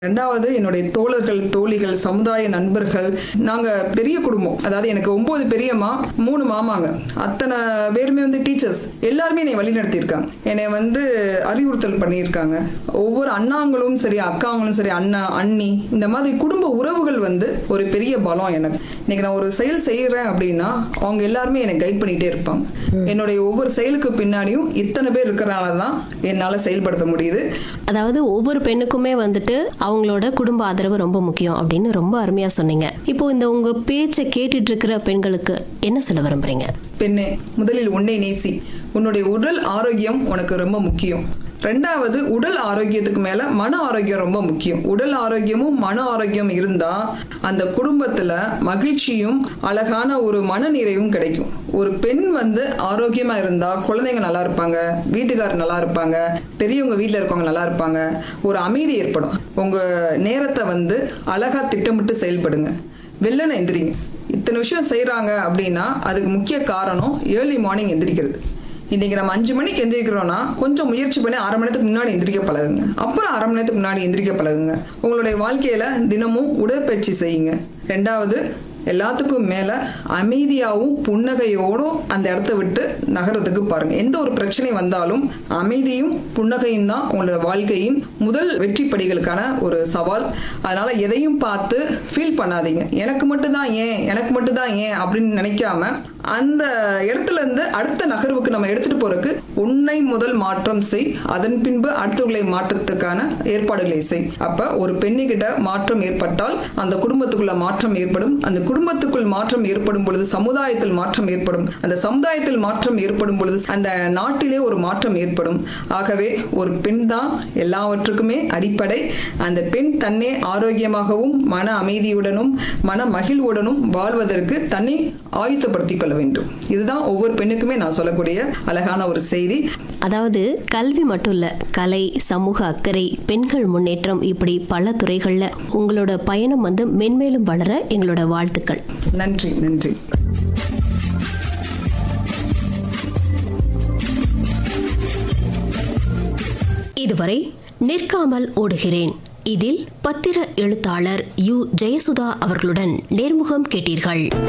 ரெண்டாவது என்னுடைய தோழர்கள் தோழிகள் சமுதாய நண்பர்கள் நாங்க பெரிய குடும்பம் அதாவது எனக்கு ஒன்பது பெரியம்மா மூணு மாமாங்க அத்தனை பேருமே வந்து டீச்சர்ஸ் எல்லாருமே என்னை வழிநடத்தியிருக்காங்க என்னை வந்து அறிவுறுத்தல் பண்ணியிருக்காங்க ஒவ்வொரு அண்ணாங்களும் சரி அக்காங்களும் சரி அண்ணா அண்ணி இந்த மாதிரி குடும்ப உறவுகள் வந்து ஒரு பெரிய பலம் எனக்கு இன்னைக்கு நான் ஒரு செயல் செய்யறேன் அப்படின்னா அவங்க எல்லாருமே என்னை கைட் பண்ணிட்டே இருப்பாங்க என்னுடைய ஒவ்வொரு செயலுக்கு பின்னாடியும் இத்தனை பேர் இருக்கிறனால தான் என்னால் செயல்படுத்த முடியுது அதாவது ஒவ்வொரு பெண்ணுக்குமே வந்துட்டு அவங்களோட குடும்ப ஆதரவு ரொம்ப முக்கியம் அப்படின்னு ரொம்ப அருமையா சொன்னீங்க இப்போ இந்த உங்க பேச்சை கேட்டுட்டு இருக்கிற பெண்களுக்கு என்ன சொல்ல விரும்புறீங்க பெண்ணே முதலில் உன்னை நேசி உன்னுடைய உடல் ஆரோக்கியம் உனக்கு ரொம்ப முக்கியம் ரெண்டாவது உடல் ஆரோக்கியத்துக்கு மேல மன ஆரோக்கியம் ரொம்ப முக்கியம் உடல் ஆரோக்கியமும் மன ஆரோக்கியம் இருந்தா அந்த குடும்பத்துல மகிழ்ச்சியும் அழகான ஒரு மனநிறைவும் கிடைக்கும் ஒரு பெண் வந்து ஆரோக்கியமா இருந்தா குழந்தைங்க நல்லா இருப்பாங்க வீட்டுக்காரர் நல்லா இருப்பாங்க பெரியவங்க வீட்டில் இருக்கவங்க நல்லா இருப்பாங்க ஒரு அமைதி ஏற்படும் உங்க நேரத்தை வந்து அழகா திட்டமிட்டு செயல்படுங்க வெள்ளனை எந்திரிங்க இத்தனை விஷயம் செய்கிறாங்க அப்படின்னா அதுக்கு முக்கிய காரணம் ஏர்லி மார்னிங் எந்திரிக்கிறது இன்னைக்கு நம்ம அஞ்சு மணிக்கு எந்திரிக்கிறோம்னா கொஞ்சம் முயற்சி பண்ணி அரை மணி நேரத்துக்கு முன்னாடி எந்திரிக்க பழகுங்க அப்புறம் அரை மணி நேரத்துக்கு முன்னாடி எந்திரிக்க பழகுங்க உங்களுடைய வாழ்க்கையில தினமும் உடற்பயிற்சி செய்யுங்க ரெண்டாவது எல்லாத்துக்கும் மேல அமைதியாகவும் புன்னகையோடும் அந்த இடத்த விட்டு நகரத்துக்கு பாருங்க எந்த ஒரு பிரச்சனை வந்தாலும் அமைதியும் புன்னகையும் தான் உங்களோட வாழ்க்கையின் முதல் வெற்றி படிகளுக்கான ஒரு சவால் அதனால எதையும் பார்த்து ஃபீல் பண்ணாதீங்க எனக்கு மட்டும் தான் ஏன் எனக்கு மட்டும் தான் ஏன் அப்படின்னு நினைக்காம அந்த இடத்துல இருந்து அடுத்த நகர்வுக்கு நம்ம எடுத்துட்டு போறதுக்கு உன்னை முதல் மாற்றம் செய் அதன் பின்பு அடுத்தவர்களை மாற்றத்துக்கான ஏற்பாடுகளை செய் அப்ப ஒரு பெண்ணுகிட்ட மாற்றம் ஏற்பட்டால் அந்த குடும்பத்துக்குள்ள மாற்றம் ஏற்படும் அந்த குடும்பத்துக்குள் மாற்றம் ஏற்படும் பொழுது சமுதாயத்தில் மாற்றம் ஏற்படும் அந்த சமுதாயத்தில் மாற்றம் ஏற்படும் பொழுது அந்த நாட்டிலே ஒரு மாற்றம் ஏற்படும் ஆகவே ஒரு பெண் தான் எல்லாவற்றுக்குமே அடிப்படை அந்த பெண் தன்னை ஆரோக்கியமாகவும் மன அமைதியுடனும் மன மகிழ்வுடனும் வாழ்வதற்கு தன்னை ஆயுத்தப்படுத்திக் கொள்ள வேண்டும் இதுதான் ஒவ்வொரு பெண்ணுக்குமே நான் சொல்லக்கூடிய அழகான ஒரு செய்தி அதாவது கல்வி மட்டும் இல்ல கலை சமூக அக்கறை பெண்கள் முன்னேற்றம் இப்படி பல துறைகள்ல உங்களோட பயணம் வந்து மென்மேலும் வளர எங்களோட வாழ்த்துக்கள் நன்றி நன்றி இதுவரை நிற்காமல் ஓடுகிறேன் இதில் பத்திர எழுத்தாளர் யு ஜெயசுதா அவர்களுடன் நேர்முகம் கேட்டீர்கள்